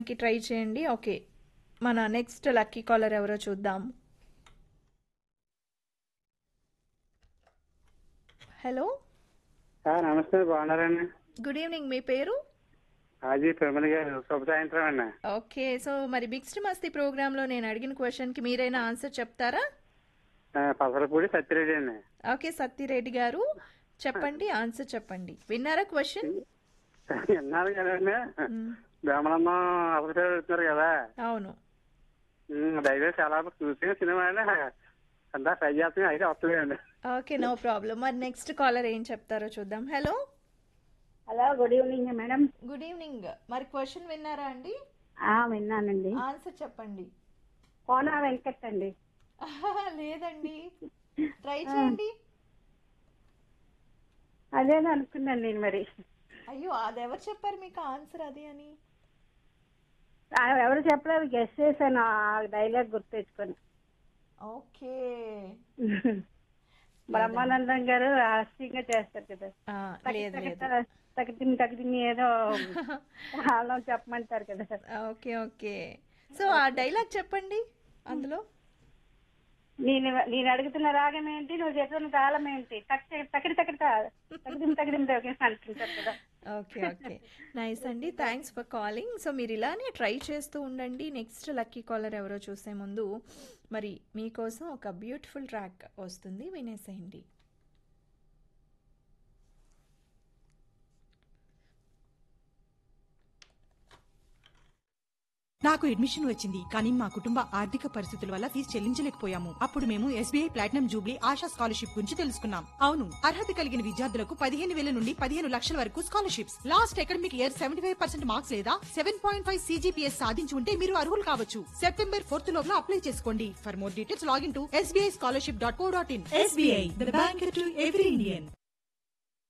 కి ట్రై చేయండి ఓకే మన నెక్స్ట్ లక్కీ కాలర్ ఎవరో చూద్దాం హలో ఆ, నమస్తే బాగున్నారండి గుడ్ ఈవినింగ్ మీ పేరు ఆజీ ప్రమిళ గారు శుభ సాయంత్రం అండి ఓకే సో మరి బిగ్స్ట్ మస్తీ ప్రోగ్రాంలో నేను అడిగిన క్వశ్చన్కి మీరైనా ఆన్సర్ చెప్తారా ఆ, పసరపూడి సత్యరెడ్డి అండి ఓకే సత్తిరెడ్డి గారు చెప్పండి ఆన్సర్ చెప్పండి విన్నారా క్వశ్చన్ విన్నారు కదండి బ్రహ్మానందం అసలు పెడుతున్నారు కదా అవును ఉమ్, దయచేసి చాలా చూసిన సినిమా అండి అంతా ట్రై చేస్తాం అయితే వస్తుందండి ఓకే నో ప్రాబ్లం మరి నెక్స్ట్ కాలర్ ఏం చెప్తారో చూద్దాం hello hello good evening madam good evening మరి క్వశ్చన్ విన్నారా అండి ఆ, విన్నానండి ఆన్సర్ చెప్పండి కోనా వెంకట్ అండి ఆహా, లేదండి ట్రై చేయండి అదే అనుకున్నాను నేను మరి అయ్యో అది ఎవరు చెప్పారు మీకు ఆన్సర్ అది అని ఆ, ఎవరు చెప్పలేదు గెస్ట్ చేశాను ఆ డైలాగ్ గుర్తు తెచ్చుకొని ఓకే బ్రహ్మానందం గారు హాస్యంగా చేస్తారు కదా ఆ, లేదు లేదు తగ్గితిని తగ్గితిని ఏదో వాళ్ళు చెప్పమంటారు కదా ఓకే ఓకే సో ఆ డైలాగ్ చెప్పండి అందులో నేను నేను అడుగుతున్న రాగం ఏంటి నువ్వు చెప్తున్న తాళం ఏంటి తక్కి తక్కడి తక్కడి తగ్గిదిం తగ్గిదిం అంటుంటారు కదా ఓకే ఓకే నైస్ అండి థ్యాంక్స్ ఫర్ కాలింగ్ సో మీరు ఇలానే ట్రై చేస్తూ ఉండండి నెక్స్ట్ లక్కీ కాలర్ ఎవరో చూసే ముందు మరి మీకోసం ఒక బ్యూటిఫుల్ ట్రాక్ వస్తుంది వినేసేయండి నాకు అడ్మిషన్ వచ్చింది కానీ మా కుటుంబ ఆర్థిక పరిస్థితుల వల్ల ఫీజు చెల్లించలేకపోయాము అప్పుడు మేము SBI platinum jubilee Asha scholarship గురించి తెలుసుకున్నాం అవును అర్హత కలిగిన విద్యార్థులకు పదిహేను వేల నుండి పదిహేను లక్షల వరకు scholarships last academic year seventy five percent marks లేదా సెవెన్ పాయింట్ ఫైవ్ సీజీపీఎస్ సాధించి ఉంటే మీరు అర్హులు కావచ్చు సెప్టెంబర్ ఫోర్త్ లోపల అప్లై చేసుకోండి for more details log in to SBI scholarship dot co dot in SBI the bank to every Indian